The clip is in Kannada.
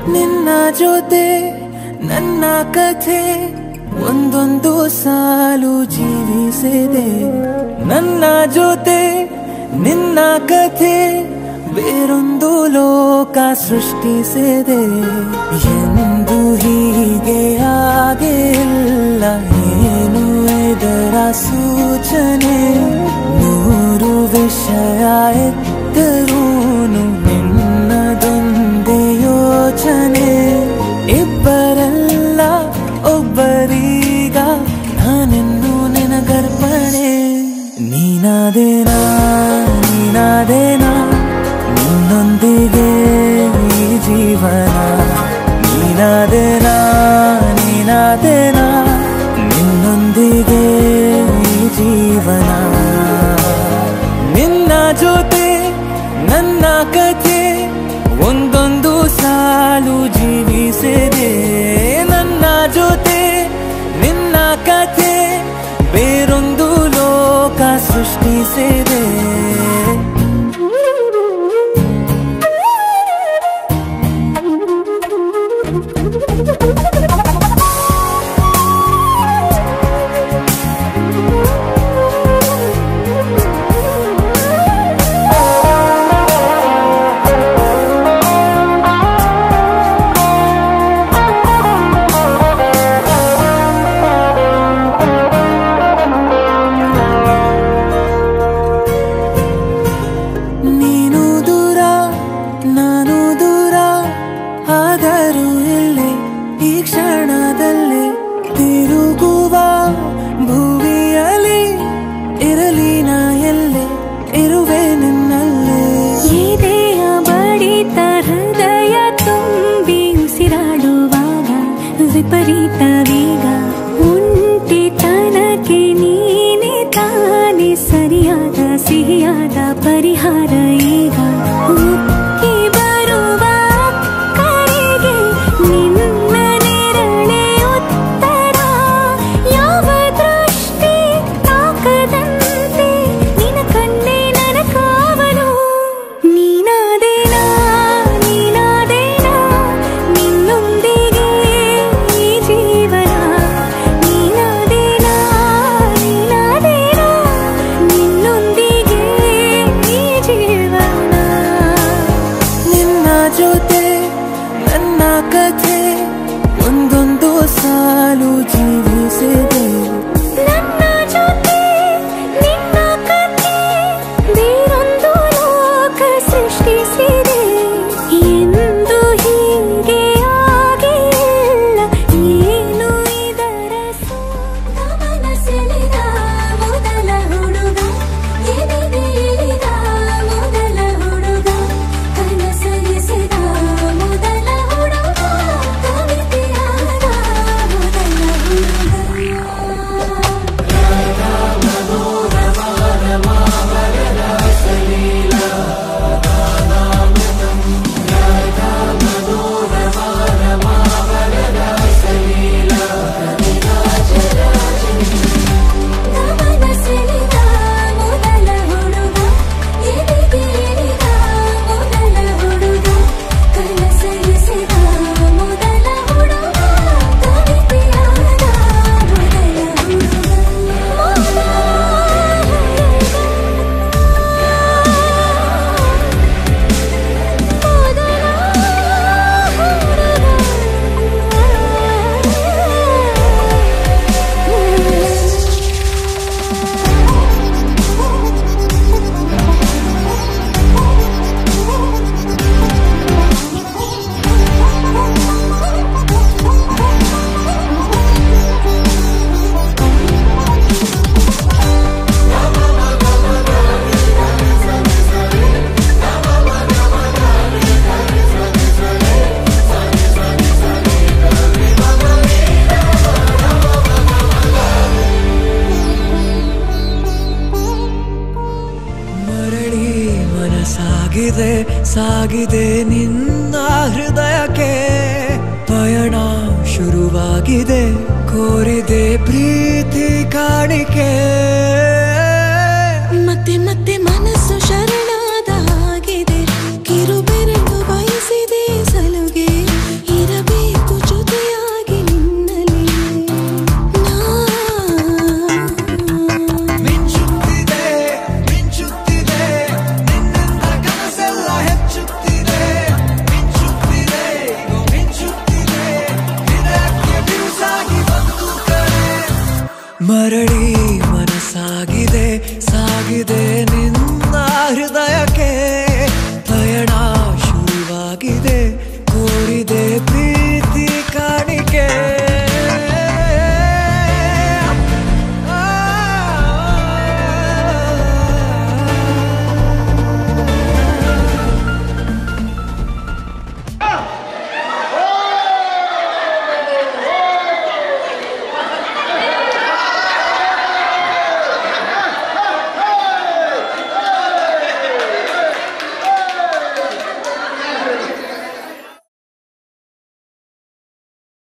ನಿನ್ನ ಜೊತೆ ನನ್ನ ಕಥೆ ಒಂದೊಂದು ಸಾಲು ಜೀವಿಸಿದೆ ನನ್ನ ಜೊತೆ ನಿನ್ನ ಕಥೆ ಬೇರೊಂದು ಲೋಕ ಸೃಷ್ಟಿಸಿದೆ ಎಂದು ಹೀಗೆ ಆಗಿಲ್ಲ ಏನು ಇದರ ಸೂಚನೆ ನೂರು ವಿಷಯ ಎತ್ತರೂನು ನಿನ್ನದೊಂದೇ ಯೋಚನೆ ಇಬ್ಬರಲ್ಲ ಒಬ್ಬರೀಗ ನಾನೆಂದು ನಿನಗರ್ಪಣೆ ನೀನಾದೇನಾ ನೀನಾದೇನಾ ನಿನ್ನೊಂದಿಗೆ ಈ ಜೀವನ ನೀನಾದೇನಾ ನೀನಾದೇನಾ ನಿನ್ನೊಂದಿಗೆ ಈ ಜೀವನ ನಿನ್ನ ಜೊತೆ ನನ್ನ ಕಥೆ ಒಂದೊಂದು ಸಾಲು ಜೀವಿಸಿದೆ ನನ್ನ ಜೊತೆ ನಿನ್ನ ಕಥೆ ಬೇರೊಂದು ಲೋಕ ಸೃಷ್ಟಿಸಿದೆ ನೀನು ದೂರ ನಾನು ದೂರ ಆದರೂ ಇಲ್ಲೇ ಈ ಕ್ಷಣದಲ್ಲಿ ತಿರುಗುವ ಭುವಿಯಲ್ಲಿ ಇರಲಿ ನಾ ಎಲ್ಲೆ ಇರುವೆ ನಿನ್ನಲ್ಲೇ ಎದೆಯ ಬಡಿತ ಹೃದಯ ತುಂಬಿ ಉಸಿರಾಡುವಾಗ ವಿಪರೀತ ವೇಗ ಒಂಟಿತನಕ್ಕೆ ನೀನೆ ತಾನೆ ಸರಿಯಾದ ಸಿಹಿಯಾದ ಪರಿಹಾರ ಈಗ ಉಕ್ಕಿ ಬರುವ ಕರೆಗೆ ನಿನ್ನ ನೆರಳೆ ಉತ್ತರ ಯಾವ ದೃಷ್ಟಿ ತಾಕದಂತೆ ನಿನ ಕಣ್ಣೆ ನನ ಕಾವಲು ನೀನಾದೇನಾ ನೀನಾದೇನಾ ನಿನ್ನೊಂದಿಗೆ ಈ ಜೀವನ ನೀನಾದೇನಾ ನೀನಾದೇನಾ ನಿನ್ನೊಂದಿಗೆ ಈ ಜೀವನ ನಿನ್ನ ಜೊತೆ ನನ್ನ ಕಥೆ ಒಂದೊಂದು ಸಾಲು ಜೀವಿಸಿದೆ ನನ್ನ ಜೊತೆ ನಿನ್ನ ಕಥೆ ಬೇರೊಂದು ಲೋಕ ಸೃಷ್ಟಿಸಿದೆ ಎಂದು ಹೀಗೆ ಆಗಿಲ್ಲ ಏನು ಇದರ ಗಮನ ಸೆಳೆದ ಮೊದಲ ಹುಡುಗ ಎದೆಗೆ ಇಳಿದ ಮೊದಲ ಹುಡುಗ ಕನಸರಿಸಿದ ಮೊದಲ ಹುಡುಗ ಕವಿತೆಯಾದ ಮೊದಲ ಹುಡುಗ ಗಮನ ಸೆಳೆದ ಮೊದಲ ಹುಡುಗ ಎದೆಗೆ ಇಳಿದ ಮೊದಲ ಹುಡುಗ ಕನಸರಿಸಿದ ಮೊದಲ ಹುಡುಗ ಕವಿತೆಯಾದ ಮೊದಲ ಹುಡುಗ ಮರಳಿ ಮನಸಾಗಿದೆ ಸಾಗಿದೆ ನಿನ್ನ ಹೃದಯಕ್ಕೆ ಪಯಣ ಶುರುವಾಗಿದೆ ಕೋರಿದೆ ಪ್ರೀತಿ ಕಾಣಿಕೆ